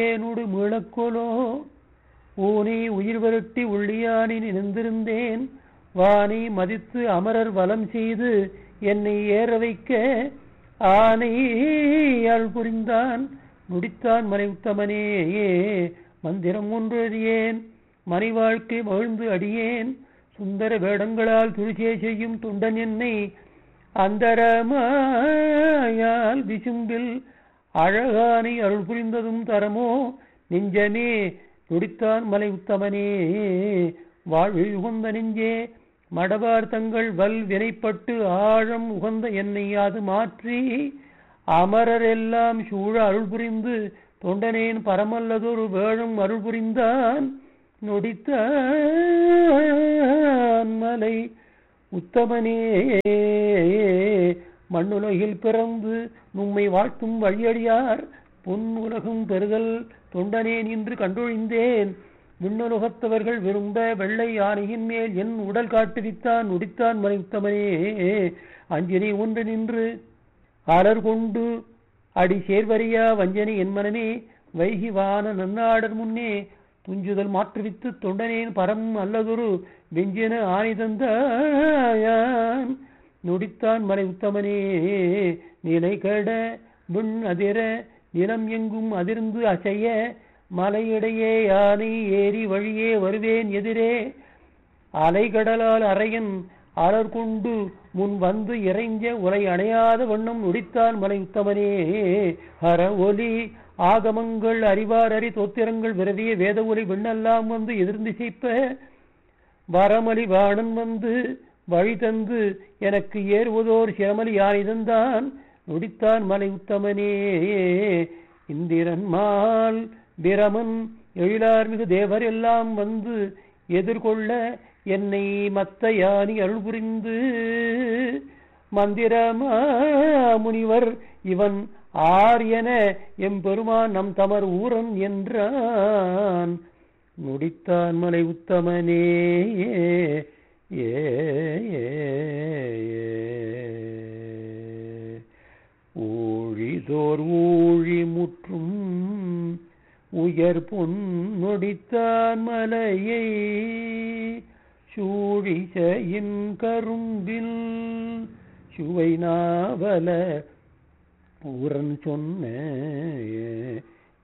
ஏனுடு மீளக்கொலோ ஊனை உயிர் விரட்டி உள்ளியானி நினைந்திருந்தேன் வானை மதித்து அமரர் வலம் செய்து என்னை ஏற வைக்க ஆனை அருள் புரிந்தான் முடித்தான் மனை உத்தமனே மந்திரம் ஒன்று அறியேன் மனை வாழ்க்கை மகிழ்ந்து அடியேன் சுந்தர வேடங்களால் துரிசே செய்யும் தொண்டன் என்னை அந்தரமாயால் விசும்பில் அழகானை அருள் புரிந்ததும் தரமோ நெஞ்சமே துடித்தான் மலை உத்தமனே வாழ்வு உகந்த நெஞ்சே மடவார் தங்கள் வல் வினைப்பட்டு ஆழம் உகந்த என்னை அது மாற்றி அமரர் எல்லாம் சூழ அருள் புரிந்து தொண்டனேன் பரமல்லதொரு வேழும் அருள் புரிந்தான் நொடித்தான் மலை உத்தமனே மண்ணுலகில் பிறந்து நும்மை வாழ்த்தும் வழியடியார் பொன் உலகம் பெறுதல் தொண்டனேன் என்று கண்டொழிந்தேன் விண்ணுலகத்தவர்கள் விரும்ப வெள்ளை யானையின் மேல் என் உடல் காட்டுவித்தான் நுடித்தான் மனை உத்தமனே அஞ்சினை ஒன்று நின்று அலர் கொண்டு அடி சேர்வரியா வஞ்சனை என் மனமே வைகி வான நன்னாடர் முன்னே துஞ்சுதல் மாற்றுவித்து தொண்டனேன் பரம் அல்லதொரு வெஞ்சன ஆணை தந்தாயான் நொடித்தான் மலை உத்தமனே நிலை கட விண் அதிர நிலம் எங்கும் அதிர்ந்து அசைய மலையிடையே யானை ஏறி வழியே வருவேன் எதிரே அலைகடலால் அரையன் அலர் கொண்டு முன் வந்து இறைஞ்ச உலை அணையாத வண்ணம் நொடித்தான் மலை உத்தமனே ஹர ஒலி ஆகமங்கள் அறிவார் அறி தோத்திரங்கள் விரவிய வேத ஒலி விண்ணெல்லாம் வந்து எதிர்ந்து செய்ப்ப வரமலி வாணன் வந்து வழி தந்து எனக்கு ஏறுவதோர் சிரமலி யானை தந்தான் நொடித்தான் மலை உத்தமனே இந்திரன் மால் பிரமன் எழிலார்மிகு தேவர் எல்லாம் வந்து எதிர்கொள்ள என்னை மத்த யானி அருள் புரிந்து மந்திரமா முனிவர் இவன் ஆர் என எம்பெருமான் நம் தமர் ஊரன் என்றான் நொடித்தான் மலை உத்தமனே ஏ ஊழிதோர் ஊழி முற்றும் உயர் பொன்னொடித்தான் மலையை சூழிசையின் கரும்பில் சுவை நாவல ஊரன் சொன்ன